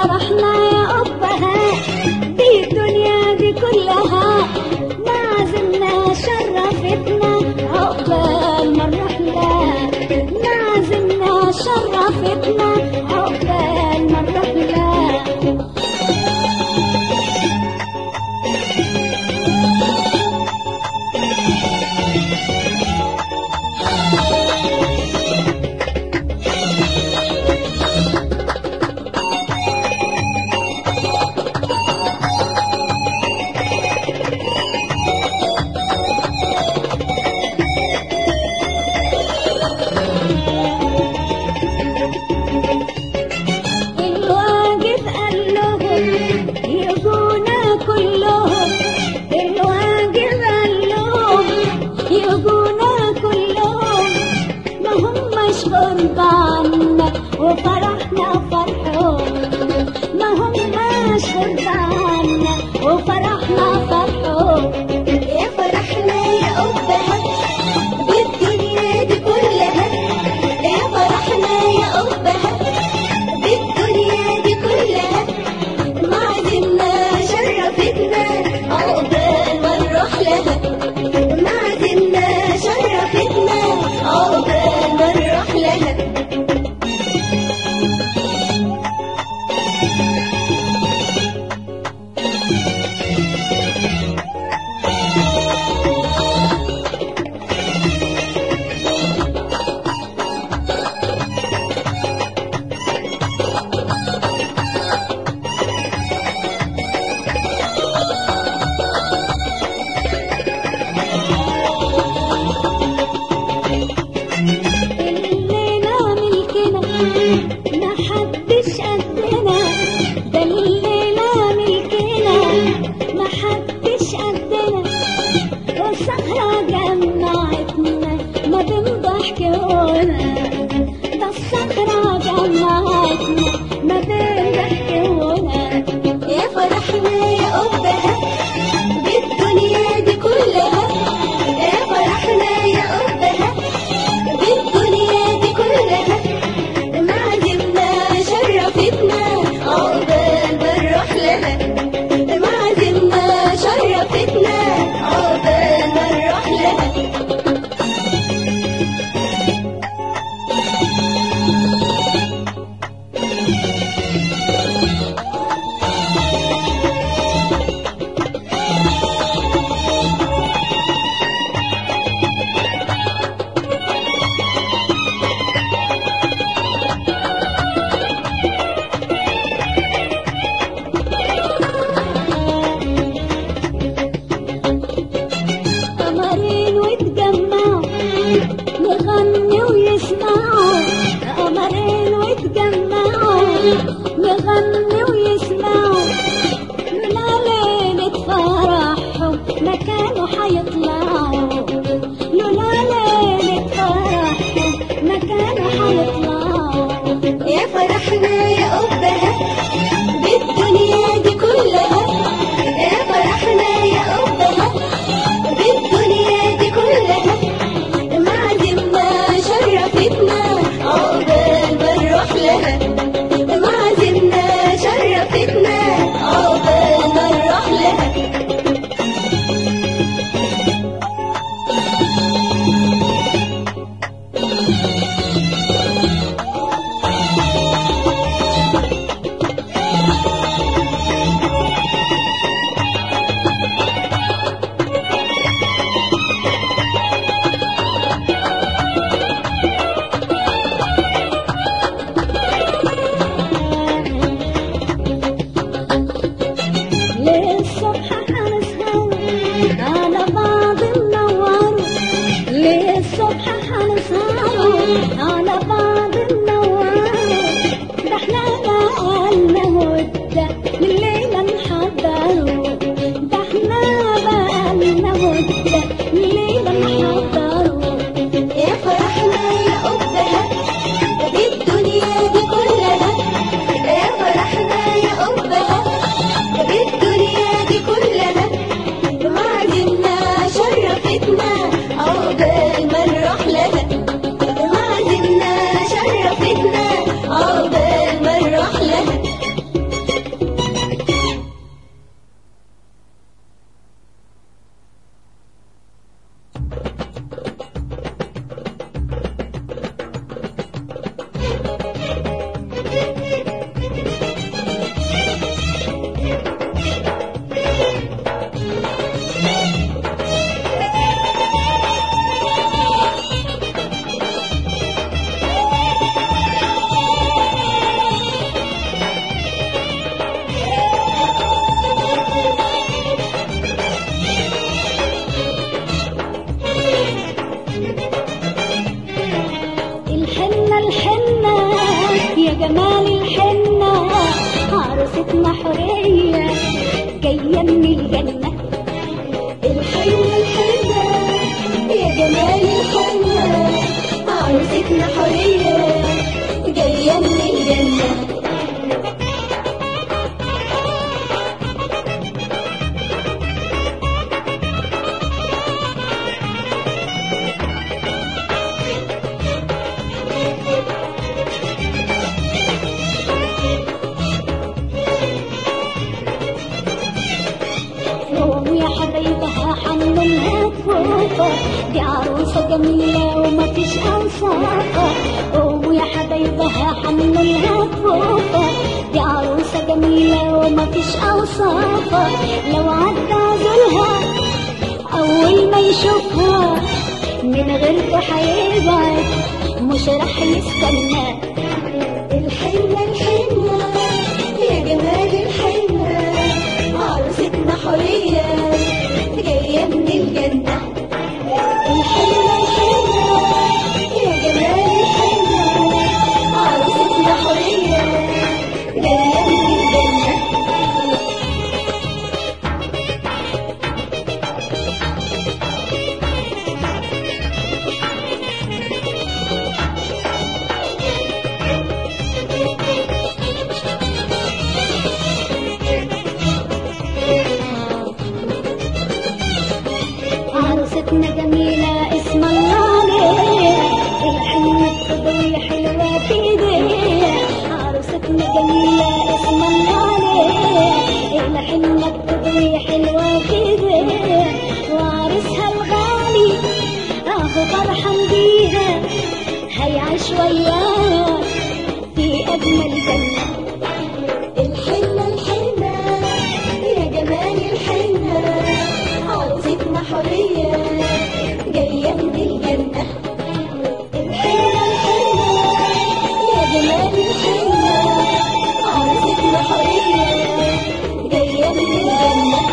فرحنا يا أبها دي الدنيا دي كلها معزمنا شرفتنا عقبال ما نروح لها معزمنا شرفتنا عقبال ما نروح لها الواجب قال لهم يجونا كلهم الواجب قال لهم يجونا كلهم ما هماش غرب عنا وفرحنا فرحهم ما هماش غرب عنا وفرحنا فرحهم يا فرحنا يا أبها بالدنيا دي كلها يا فرحنا يا أبها بالدنيا دي كلها معزمنا شرفتنا عقبال ما نروح لها معزمنا شرفتنا عقبال ما نروح لها الليلة ملكنا ما حدش قدنا ده الليلة ملكنا ما حدش قدنا والسهرة جمعتنا ما بين ضحكونا ده السهرة جمعتنا ما بين ضحكونا يا فرحنا يا أبها بالدنيا دي كلها يا فرحنا يا أبها بالدنيا دي كلها معزمنا شرفتنا عقبال ما نروح لها معزمنا شرفتنا عقبال ما نروح لها قمرين واتجمعوا نغني ويسمعوا قمرين واتجمعوا نغني ويسمعوا لولا ليلة فرحهم ما كانوا حيطلعوا لولا ليلة فرحهم ما كانوا حيطلعوا يا فرحنا يا أبها بالدنيا دي كلها يا فرحنا يا أبها بالدنيا دي كلها معزمنا شرفتنا عقبال ما نروح لها معزمنا شرفتنا عقبال ما نروح لها جمال الحنة عروستنا حورية جاية من الجنة الحنة الحنة يا جمال الحنة عروستنا حورية جاية من الجنة قوموا يا حبايبها حننها فوقها دي عروسة جميلة وما فيش أوصافها قوموا يا حبايبها حننها فوقها دي عروسة جميلة وما فيش أوصافها لو عدى عزلها أول ما يشوفها من غيرته هيبعد مش راح يستنى الحنة الحنة يا جمال الحنة عروستنا حورية جاية من الجنة الحنة الحنة يا جمال الحنة عروستنا حورية جاية من الجنة عروستنا جميلة اسم الله عليها الحنة الخضرية حلوة في ايديها عروستنا جميلة اسم الله عليها الحنة الخضرية حلوة في ايديها وعرسها الغالي اهو فرحان بيها هيعيش وياها في اجمل جنة الحنة الحنة يا جمال الحنة عروستنا حورية جاية من الجنة الحنة الحنة يا جمال الحنة عروستنا حورية جاية من الجنة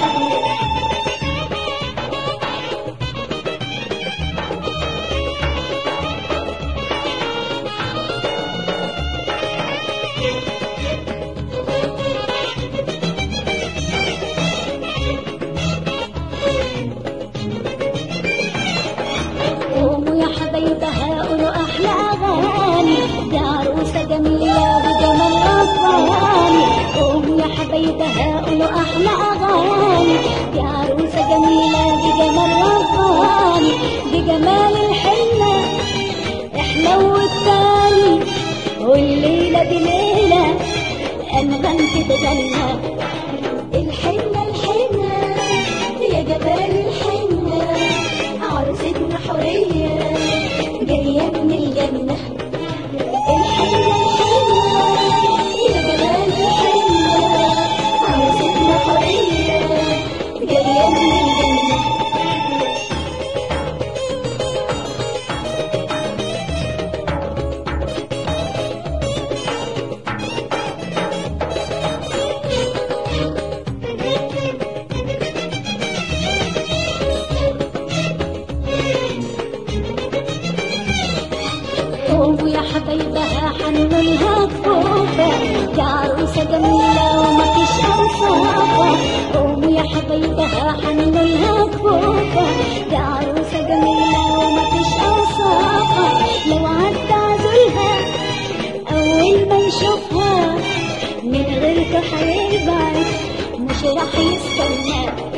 قوموا يا حبايبها قولوا احلى اغاني دي عروسه جميله بجمال رباني قوموا يا حبايبها قولوا احلى اغاني دي عروسه جميله بجمال رباني بجمال الحنه احنا والتاني والليله دي ليله انغام تتغنى الحنة الحنة يا جبال الحنة عروستنا حورية جاية من الجنة الحنة الحنة يا جبال الحنة عروستنا حورية جاية من الجنة قوموا يا حبايبها حنولها كفوفة دي عروسة جميلة وما فيش أوصافها قوموا يا حبايبها حنولها كفوفة دي عروسة جميلة وما فيش أوصافها لو عدى عزلها أول ما يشوفها من غيرته هيبعد مش راح يستنى